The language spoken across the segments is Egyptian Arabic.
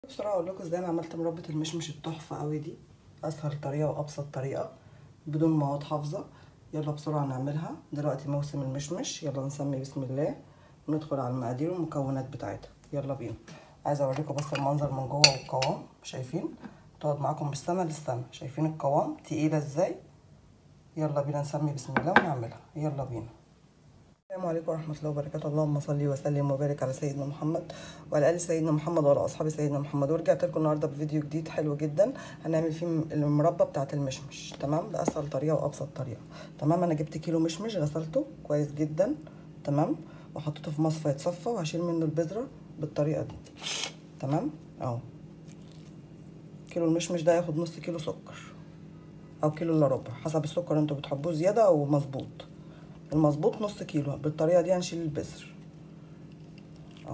بسرعه اقول لكم ازاي انا عملت مربى المشمش التحفه قوي دي اسهل طريقه وابسط طريقه بدون مواد حافظه يلا بسرعه نعملها دلوقتي موسم المشمش يلا نسمي بسم الله وندخل على المقادير والمكونات بتاعتها يلا بينا عايزه اوريكم بس المنظر من جوه والقوام شايفين تقعد معاكم من السنه للسنه شايفين القوام تقيله ازاي يلا بينا نسمي بسم الله ونعملها يلا بينا السلام عليكم ورحمة الله وبركاته اللهم صل وسلم وبارك على سيدنا محمد وعلى آل سيدنا محمد وعلى أصحاب سيدنا محمد ورجعت لكم النهاردة بفيديو جديد حلو جدا هنعمل فيه المربى بتاعة المشمش تمام ده أسهل طريقة وأبسط طريقة تمام أنا جبت كيلو مشمش غسلته كويس جدا تمام وحطيته في مصفى يتصفى وهشيل منه البذرة بالطريقة دي تمام أهو كيلو المشمش ده ياخد نص كيلو سكر أو كيلو إلا ربع حسب السكر انتوا بتحبوه زيادة أو مظبوط المظبوط نص كيلو بالطريقه دي هنشيل البذر اهو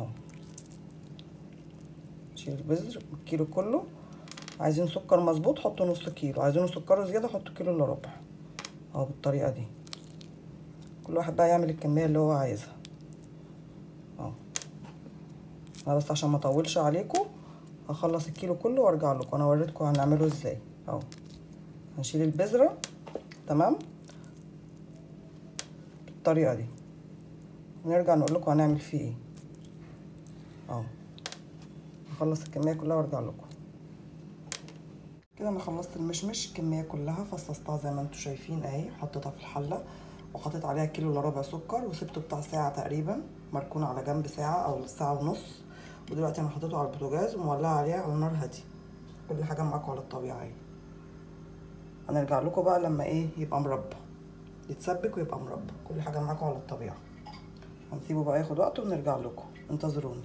نشيل البذر الكيلو كله عايزين سكر مظبوط حطوا نص كيلو عايزينه سكر زياده حطوا كيلو الا ربع اهو بالطريقه دي كل واحد بقى يعمل الكميه اللي هو عايزها اهو انا بس عشان ما اطولش عليكم هخلص الكيلو كله وارجع لكم انا وريتكم هنعمله ازاي اهو هنشيل البذره تمام بالطريقه دي ونرجع نقول لكم هنعمل فيه ايه اهو نخلص الكميه كلها وارجع لكم كده انا خلصت المشمش الكميه كلها فصصتها زي ما انتم شايفين اهي حطيتها في الحله وحطيت عليها كيلو الا ربع سكر وسبته بتاع ساعه تقريبا مركون على جنب ساعه او ساعه ونص ودلوقتي انا حطيته على البوتاجاز ومولعه عليه على نار هاديه كل حاجه معاكم على الطبيعي هنرجع لكم بقى لما ايه يبقى مربى يتسبك ويبقى مربى كل حاجه معاكم على الطبيعه هنسيبه بقى ياخد وقت ونرجع لكم انتظروني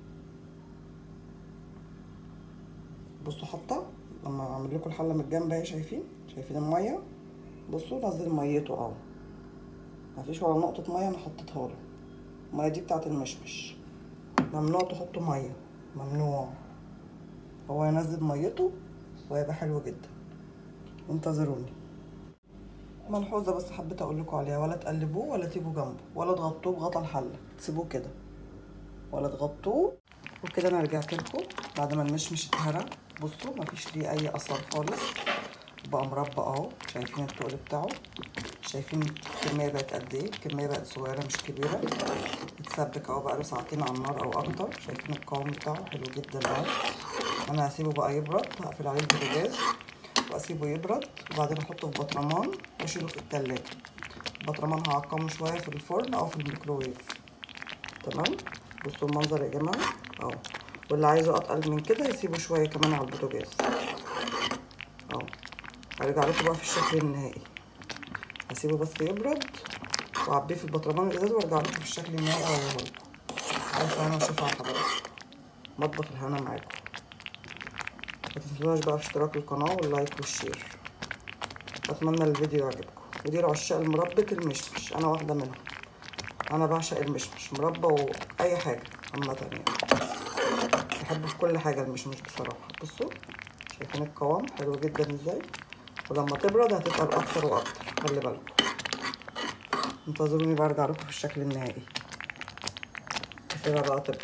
بصوا حاطه لما اعمل لكم الحله من الجنب اهي شايفين شايفين الميه بصوا نزل ميته اهو مفيش ولا نقطه ميه انا حطيتها له الميه دي بتاعه المشمش ممنوع تحطوا ميه ممنوع هو ينزل ميته وهيبقى حلو جدا انتظروني ملحوظه بس حبيت اقول لكم عليها ولا تقلبوه ولا تسيبوه جنبه ولا تغطوه بغطا الحله تسيبوه كده ولا تغطوه وكده انا رجعت لكم بعد ما المشمش اتهرى بصوا مفيش ليه اي اثر خالص بقى مربى اهو شايفين التقل بتاعه شايفين الكميه بقت قد ايه الكميه بقت صغيره مش كبيره اتسبك اهو بقاله ساعتين على النار او اكتر شايفين القوام بتاعه حلو جدا اهو انا هسيبه بقى يبرد هقفل عليه البوتاجاز واسيبه يبرد وبعدين احطه في بطرمان واشيله في التلاجة البطرمان هعقمه شويه في الفرن او في الميكروويف تمام بصوا المنظر يا جماعه اهو واللي عايزه اتقل من كده يسيبه شويه كمان على البوتاجاز اهو هرجع لكم بقى في الشكل النهائي هسيبه بس يبرد واعبيه في البطرمان الازاز وارجع لكم في الشكل النهائي اوريه لكم الف هنا وشوف على حضراتكم مطبخ الهنا معاكم ما تنسوناش بقى في اشتراك القناه واللايك والشير اتمنى الفيديو يعجبكم ودي عشاق المربى المشمش انا واحده منهم انا بعشق المشمش مربى واي حاجه عامه يعني بحبه في كل حاجه المشمش بصراحه بصوا شايفين القوام حلو جدا ازاي ولما تبرد هتتقل اكتر واكتر خلي بالكم انتظروني برجع لكم في الشكل النهائي اسيبها بقى تبرد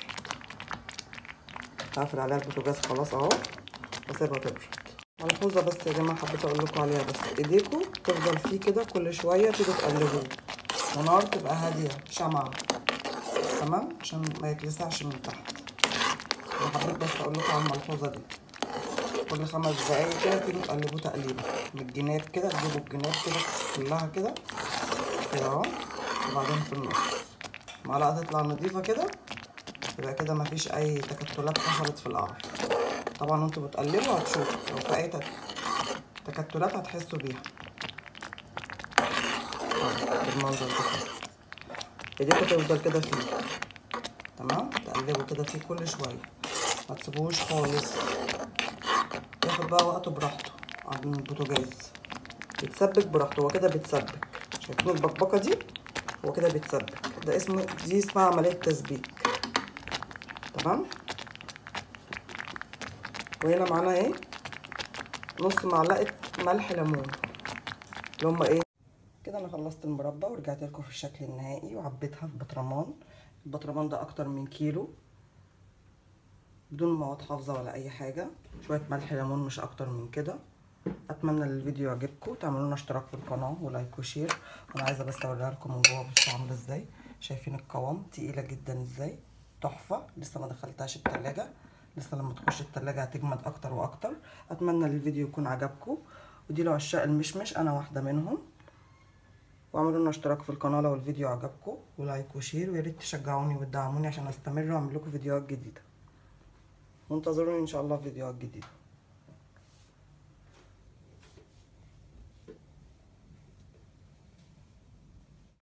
هقفل عليها البوتاجاز خلاص اهو واسيبها تبرد ملحوظه بس يا جماعه حبيت اقول لكم عليها بس ايديكم تفضل فيه كده كل شويه تيجوا تقلبوه ونار تبقى هاديه شمعه تمام عشان ما يتلسعش من تحت انا حبيت بس اقول لكم على الملحوظه دي كل خمس دقايق كده تيجوا تقلبوه تقليبه من الجناب كده تجيبوا الجناب كده كلها كده كده اهو وبعدين في النص معلقه تطلع نضيفه كده يبقى كده مفيش اي تكتلات حصلت في القعر طبعا وانتوا بتقلبوا هتشوفوا لو في اي تكتلات هتحسوا بيها بالمنظر ده ايديكوا تفضل كده فيه تمام تقلبوا كده فيه كل شويه ما تسيبوهوش خالص ياخد بقى وقته براحته على البوتاجاز يتسبك براحته هو كده بيتسبك شايفين البقبقه دي هو كده بيتسبك ده اسمه دي اسمها عمليه تسبيك تمام وهنا معانا ايه نص معلقه ملح ليمون اللي هما ايه كده انا خلصت المربى ورجعت لكم في الشكل النهائي وعبيتها في بطرمان البطرمان ده اكتر من كيلو بدون مواد حافظه ولا اي حاجه شويه ملح ليمون مش اكتر من كده اتمنى ان الفيديو يعجبكم تعملوا لنا اشتراك في القناه ولايك وشير انا عايزه بس اوريها لكم من جوه بصوا عامله ازاي شايفين القوام تقيله جدا ازاي تحفه لسه ما دخلتهاش التلاجة لسه لما تخش التلاجة هتجمد اكتر واكتر اتمنى ان الفيديو يكون عجبكم ودي لو عشاق المشمش انا واحده منهم واعملوا لنا اشتراك في القناه لو الفيديو عجبكم ولايك وشير ويا ريت تشجعوني وتدعموني عشان استمر واعمل لكم فيديوهات جديده وانتظروني ان شاء الله في فيديوهات جديده